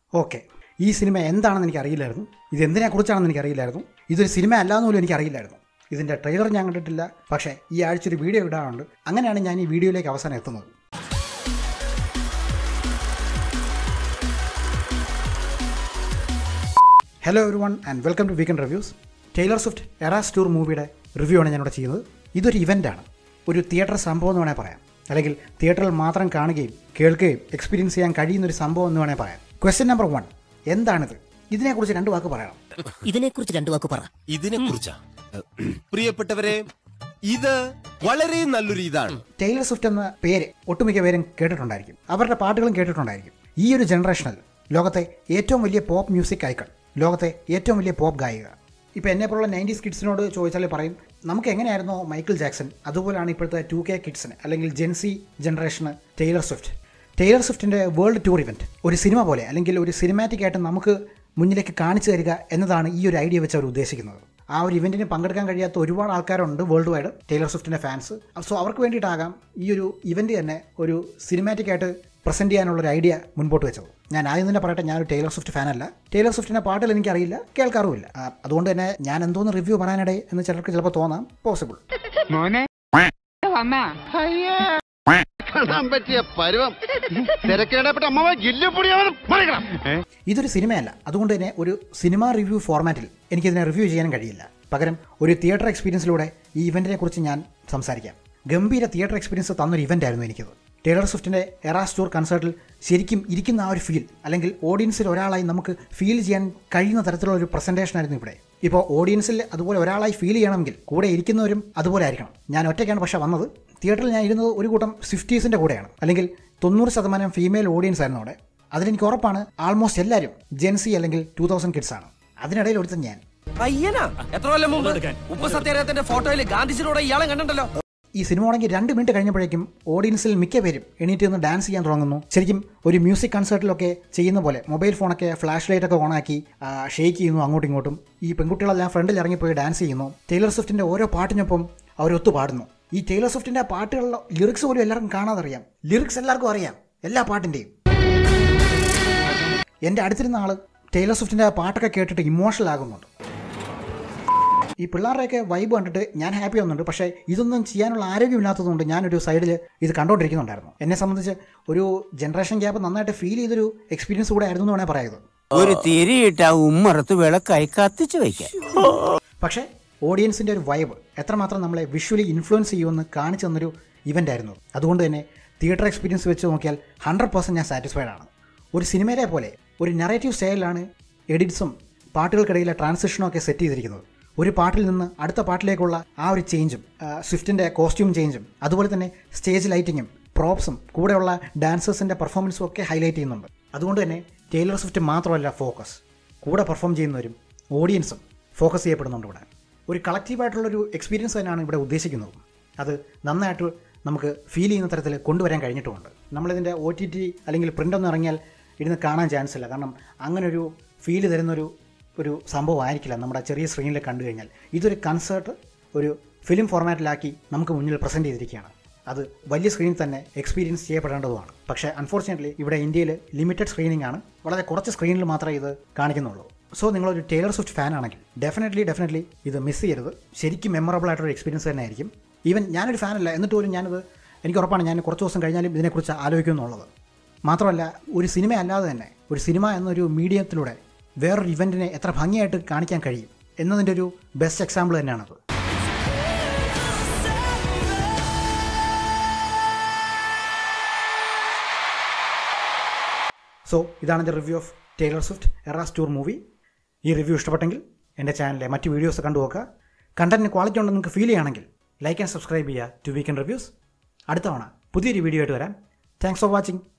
okay ഈ cinema എന്താണെന്ന് എനിക്ക് അറിയില്ലായിരുന്നു ഇത് എന്തിനെക്കുറിച്ചാണെന്ന് എനിക്ക് അറിയില്ലായിരുന്നു ഇതൊരു സിനിമ അല്ലാന്ന് പോലും എനിക്ക് അറിയില്ലായിരുന്നു ഇതിൻ്റെ ട്രെയിലർ ഞാൻ കണ്ടിട്ടില്ല പക്ഷേ ഈ ആഴ്ച ഒരു വീഡിയോ ഇടാറുണ്ട് അങ്ങനെയാണ് ഞാൻ ഈ വീഡിയോയിലേക്ക് അവസാനം എത്തുന്നത് hello everyone and welcome to weekend reviews Taylor Swift Eras Tour മൂവിയുടെ റിവ്യൂ ആണ് ഞാനിവിടെ ചെയ്യുന്നത് ഇതൊരു ഇവൻ്റാണ് ഒരു തിയേറ്റർ സംഭവം എന്ന് വേണേൽ പറയാം അല്ലെങ്കിൽ തിയേറ്ററിൽ മാത്രം കാണുകയും കേൾക്കുകയും എക്സ്പീരിയൻസ് ചെയ്യാൻ കഴിയുന്ന ഒരു സംഭവം എന്ന് വേണേൽ പറയാം ക്വസ്റ്റ്യൻ നമ്പർ വൺ എന്താണിത് ഇതിനെക്കുറിച്ച് രണ്ട് വാക്ക് പറയണം ഇതിനെക്കുറിച്ച് രണ്ടു വാക്ക് പറ ഇതിനെ കുറിച്ചാ പ്രിയപ്പെട്ടവരെ ഇത് വളരെ നല്ലൊരു ഇതാണ് ടൈലർ സ്വിഫ്റ്റ് എന്ന പേര് ഒട്ടുമിക്ക പേരും കേട്ടിട്ടുണ്ടായിരിക്കും അവരുടെ പാട്ടുകളും കേട്ടിട്ടുണ്ടായിരിക്കും ഈ ഒരു ജനറേഷനിൽ ലോകത്തെ ഏറ്റവും വലിയ പോപ്പ് മ്യൂസിക് ഐക്കൺ ലോകത്തെ ഏറ്റവും വലിയ പോപ്പ് ഗായിക ഇപ്പോൾ എന്നെ പോലുള്ള നയൻറ്റീസ് കിഡ്സിനോട് ചോദിച്ചാൽ പറയും നമുക്ക് എങ്ങനെയായിരുന്നോ മൈക്കിൾ ജാക്സൺ അതുപോലാണ് ഇപ്പോഴത്തെ ടു കെ കിഡ്സിന് അല്ലെങ്കിൽ ജെൻസി ജനറേഷന് ടൈലർ സ്വിഫ്റ്റ് ടൈലർ സ്വിഫ്റ്റിൻ്റെ വേൾഡ് ടൂർ ഇവൻറ്റ് ഒരു സിനിമ പോലെ അല്ലെങ്കിൽ ഒരു സിനിമാറ്റിക് ആയിട്ട് നമുക്ക് മുന്നിലേക്ക് കാണിച്ചു തരിക എന്നതാണ് ഈ ഒരു ഐഡിയ വെച്ച് അവർ ഉദ്ദേശിക്കുന്നത് ആ ഒരു ഇവൻറ്റിന് പങ്കെടുക്കാൻ കഴിയാത്ത ഒരുപാട് ആൾക്കാരുണ്ട് വേൾഡ് വൈഡ് ടൈലർ സ്വിഫ്റ്റിൻ്റെ ഫാൻസ് സോ അവർക്ക് വേണ്ടിയിട്ടാകാം ഈ ഒരു ഇവൻറ്റ് തന്നെ ഒരു സിനിമാറ്റിക് ആയിട്ട് പ്രസൻറ്റ് ചെയ്യാനുള്ള ഒരു ഐഡിയ മുൻപോട്ട് വെച്ചത് ഞാൻ ആദ്യം തന്നെ പറയട്ടെ ഞാനൊരു ടൈലർ സ്വിഫ്റ്റ് ഫാനല്ല ടൈലർ സ്വിഫ്റ്റിൻ്റെ പാട്ടുകൾ എനിക്കറിയില്ല കേൾക്കാറുമില്ല ആ, അതുകൊണ്ട് തന്നെ ഞാൻ എന്തോന്ന് റിവ്യൂ പറയാനിടേ എന്ന് ചിലർക്ക് ചിലപ്പോൾ തോന്നാം പോസിബിൾ മോനെ വന്നാ കാണാൻ പറ്റിയ പരുവം തിരക്കേടപ്പെട്ട അമ്മ ജില്ലപ്പൊടിയാവനും മറിക്കണം ഇതൊരു സിനിമയല്ല അതുകൊണ്ട് തന്നെ ഒരു സിനിമ റിവ്യൂ ഫോർമാറ്റിൽ എനിക്കിതിനെ റിവ്യൂ ചെയ്യാനും കഴിയില്ല പകരം ഒരു തിയേറ്റർ എക്സ്പീരിയൻസിലൂടെ ഈ ഇവൻറ്റിനെ കുറിച്ച് ഞാൻ സംസാരിക്കാം ഗംഭീര തിയേറ്റർ എക്സ്പീരിയൻസ് തന്നൊരു ഇവൻ്റ് ആയിരുന്നു എനിക്കത് ടേലർ സ്വിഫ്റ്റിൻ്റെ എറാസ് ടൂർ കൺസേർട്ടിൽ ശരിക്കും ഇരിക്കുന്ന ആ ഒരു ഫീൽ അല്ലെങ്കിൽ ഓഡിയൻസിൽ ഒരാളായി നമുക്ക് ഫീൽ ചെയ്യാൻ കഴിയുന്ന തരത്തിലുള്ള ഒരു പ്രസൻറ്റേഷൻ ആയിരുന്നു ഇവിടെ ഇപ്പോൾ ഓഡിയൻസിൽ അതുപോലെ ഒരാളായി ഫീൽ ചെയ്യണമെങ്കിൽ കൂടെ ഇരിക്കുന്നവരും അതുപോലെ ആയിരിക്കണം ഞാൻ ഒറ്റയ്ക്കാണ് പക്ഷേ വന്നത് തിയേറ്ററിൽ ഞാൻ ഇരുന്നത് ഒരു കൂട്ടം സ്വിഫ്റ്റീസിൻ്റെ കൂടെയാണ് അല്ലെങ്കിൽ തൊണ്ണൂറ് ശതമാനം ഫീമെയിൽ ഓഡിയൻസ് ആയിരുന്നു അവിടെ അതിലെനിക്ക് ഉറപ്പാണ് ആൾമോസ്റ്റ് എല്ലാവരും ജെൻസി അല്ലെങ്കിൽ ടൂ തൗസൻഡ് കിഡ്സ് ആണ് അതിനിടയിൽ ഒരുത്തൻ ഞാൻ പയ്യനാ എത്ര കൊല്ലം മുമ്പ് ഉപ്പ് സത്യാഗ്രഹത്തിന്റെ ഫോട്ടോയിൽ ഗാന്ധിജിയുടെ ഇയാളെ കണ്ടിട്ടുണ്ടല്ലോ ഈ സിനിമ തുടങ്ങി രണ്ട് മിനിറ്റ് കഴിഞ്ഞപ്പോഴേക്കും ഓഡിയൻസിൽ മിക്ക പേരും എണീറ്റ് നിന്ന് ഡാൻസ് ചെയ്യാൻ തുടങ്ങുന്നു ശരിക്കും ഒരു മ്യൂസിക് കൺസേർട്ടിലൊക്കെ ചെയ്യുന്ന പോലെ മൊബൈൽ ഫോണൊക്കെ ഫ്ലാഷ് ലൈറ്റ് ഒക്കെ ഓണാക്കി ഷെയ്ക്ക് ചെയ്യുന്നു അങ്ങോട്ടും ഇങ്ങോട്ടും ഈ പെൺകുട്ടികളെല്ലാം ഫ്രണ്ടിൽ ഇറങ്ങിപ്പോയി ഡാൻസ് ചെയ്യുന്നു ടൈലർ സ്വിഫ്റ്റിൻ്റെ ഓരോ പാട്ടിനൊപ്പം അവരൊത്തു പാടുന്നു ഈ ടൈലർ സ്വിഫ്റ്റിൻ്റെ പാട്ടുകളിലെ ലിറിക്സ് പോലും എല്ലാവർക്കും കാണാതെ അറിയാം ലിറിക്സ് എല്ലാവർക്കും അറിയാം എല്ലാ പാട്ടിൻ്റെയും എൻ്റെ അടുത്തിരുന്ന ആൾ ടൈലർ സ്വിഫ്റ്റിൻ്റെ പാട്ടൊക്കെ കേട്ടിട്ട് ഇമോഷണൽ ആകുന്നുണ്ട് ഈ പിള്ളേരുടെയൊക്കെ വൈബ് കണ്ടിട്ട് ഞാൻ ഹാപ്പി ആവുന്നുണ്ട് പക്ഷേ ഇതൊന്നും ചെയ്യാനുള്ള ആരോഗ്യമില്ലാത്തതുകൊണ്ട് ഞാനൊരു സൈഡിൽ ഇത് കണ്ടുകൊണ്ടിരിക്കുന്നുണ്ടായിരുന്നു എന്നെ സംബന്ധിച്ച് ഒരു ജനറേഷൻ ഗ്യാപ്പ് നന്നായിട്ട് ഫീൽ ചെയ്തൊരു എക്സ്പീരിയൻസ് കൂടെ ആയിരുന്നു എന്ന് വേണേൽ പറയുന്നത് ഒരു തിരിയിട്ട് ആ ഉമ്മറത്ത് വിളക്കായി കത്തിച്ചു വയ്ക്കാം പക്ഷേ ഓഡിയൻസിൻ്റെ ഒരു വൈബ് എത്രമാത്രം നമ്മളെ വിഷ്വലി ഇൻഫ്ലുവൻസ് ചെയ്യുമെന്ന് കാണിച്ചു തന്നൊരു ഇവൻ്റ് ആയിരുന്നു അതുകൊണ്ട് തന്നെ തിയേറ്റർ എക്സ്പീരിയൻസ് വെച്ച് നോക്കിയാൽ ഹൺഡ്രഡ് പെർസെൻറ്റ് ഞാൻ സാറ്റിസ്ഫൈഡ് ആണ് ഒരു സിനിമയിലെ പോലെ ഒരു നെറേറ്റീവ് സ്റ്റൈലിലാണ് എഡിറ്റ്സും പാട്ടുകൾക്കിടയിലെ ട്രാൻസിഷനും ഒക്കെ സെറ്റ് ചെയ്തിരിക്കുന്നത് ഒരു പാട്ടിൽ നിന്ന് അടുത്ത പാട്ടിലേക്കുള്ള ആ ഒരു ചേഞ്ചും സ്വിഫ്റ്റിൻ്റെ കോസ്റ്റ്യൂം ചേഞ്ചും അതുപോലെ തന്നെ സ്റ്റേജ് ലൈറ്റിങ്ങും പ്രോപ്സും കൂടെയുള്ള ഡാൻസേഴ്സിൻ്റെ പെർഫോമൻസും ഒക്കെ ഹൈലൈറ്റ് ചെയ്യുന്നുണ്ട് അതുകൊണ്ട് തന്നെ ടൈലർ സ്വിഫ്റ്റ് മാത്രമല്ല ഫോക്കസ് കൂടെ പെർഫോം ചെയ്യുന്നവരും ഓഡിയൻസും ഫോക്കസ് ചെയ്യപ്പെടുന്നുണ്ട് ഇവിടെ ഒരു കളക്റ്റീവായിട്ടുള്ളൊരു എക്സ്പീരിയൻസ് തന്നെയാണ് ഇവിടെ ഉദ്ദേശിക്കുന്നത് അത് നന്നായിട്ട് നമുക്ക് ഫീൽ ചെയ്യുന്ന തരത്തിൽ കൊണ്ടുവരാൻ കഴിഞ്ഞിട്ടുമുണ്ട് നമ്മളിതിൻ്റെ ഒ ടി ടി അല്ലെങ്കിൽ പ്രിൻ്റ് ഒന്നും ഇറങ്ങിയാൽ ഇരുന്ന് കാണാൻ ചാൻസ് ഇല്ല കാരണം അങ്ങനെ ഒരു ഫീല് തരുന്നൊരു ഒരു സംഭവം ആയിരിക്കില്ല നമ്മുടെ ചെറിയ സ്ക്രീനിൽ കണ്ടു കഴിഞ്ഞാൽ ഇതൊരു കൺസേർട്ട് ഒരു ഫിലിം ഫോർമാറ്റിലാക്കി നമുക്ക് മുന്നിൽ പ്രസൻറ്റ് ചെയ്തിരിക്കുകയാണ് അത് വലിയ സ്ക്രീനിൽ തന്നെ എക്സ്പീരിയൻസ് ചെയ്യപ്പെടേണ്ടതുമാണ് പക്ഷേ അൺഫോർച്ചുനേറ്റ്ലി ഇവിടെ ഇന്ത്യയിൽ ലിമിറ്റഡ് സ്ക്രീനിങ് ആണ് വളരെ കുറച്ച് സ്ക്രീനിൽ മാത്രമേ ഇത് കാണിക്കുന്നുള്ളൂ സോ നിങ്ങളൊരു ടൈലർ സ്വിഫ്റ്റ് ഫാൻ ആണെങ്കിൽ ഡെഫിനറ്റ്ലി ഡെഫിനറ്റ്ലി ഇത് മിസ് ചെയ്യരുത് ശരിക്കും മെമ്മറബിൾ ആയിട്ടൊരു എക്സ്പീരിയൻസ് തന്നെ ആയിരിക്കും ഈവൻ ഞാനൊരു ഫാനല്ല എന്നിട്ട് പോലും ഞാനത് എനിക്ക് ഉറപ്പാണ് ഞാൻ കുറച്ച് ദിവസം കഴിഞ്ഞാലും ഇതിനെക്കുറിച്ച് ആലോചിക്കുമെന്നുള്ളത് മാത്രമല്ല ഒരു സിനിമ അല്ലാതെ തന്നെ ഒരു സിനിമ എന്നൊരു മീഡിയത്തിലൂടെ വേറൊരു ഇവൻറ്റിനെ എത്ര ഭംഗിയായിട്ട് കാണിക്കാൻ കഴിയും എന്നതിൻ്റെ ഒരു ബെസ്റ്റ് എക്സാമ്പിൾ തന്നെയാണത് സോ ഇതാണ് എൻ്റെ review of Taylor Swift Eras Tour movie ഈ റിവ്യൂ ഇഷ്ടപ്പെട്ടെങ്കിൽ എൻ്റെ ചാനലിലെ മറ്റ് വീഡിയോസ് കണ്ടു നോക്കുക കണ്ടന്റിന് ക്വാളിറ്റി ഉണ്ടെന്ന് നിങ്ങൾക്ക് ഫീൽ ചെയ്യുകയാണെങ്കിൽ ലൈക്ക് ആൻഡ് സബ്സ്ക്രൈബ് ചെയ്യുക ടു വീക്കെൻഡ് റിവ്യൂസ് അടുത്ത തവണ പുതിയൊരു വീഡിയോ ആയിട്ട് വരാം താങ്ക്സ് ഫോർ വാച്ചിങ്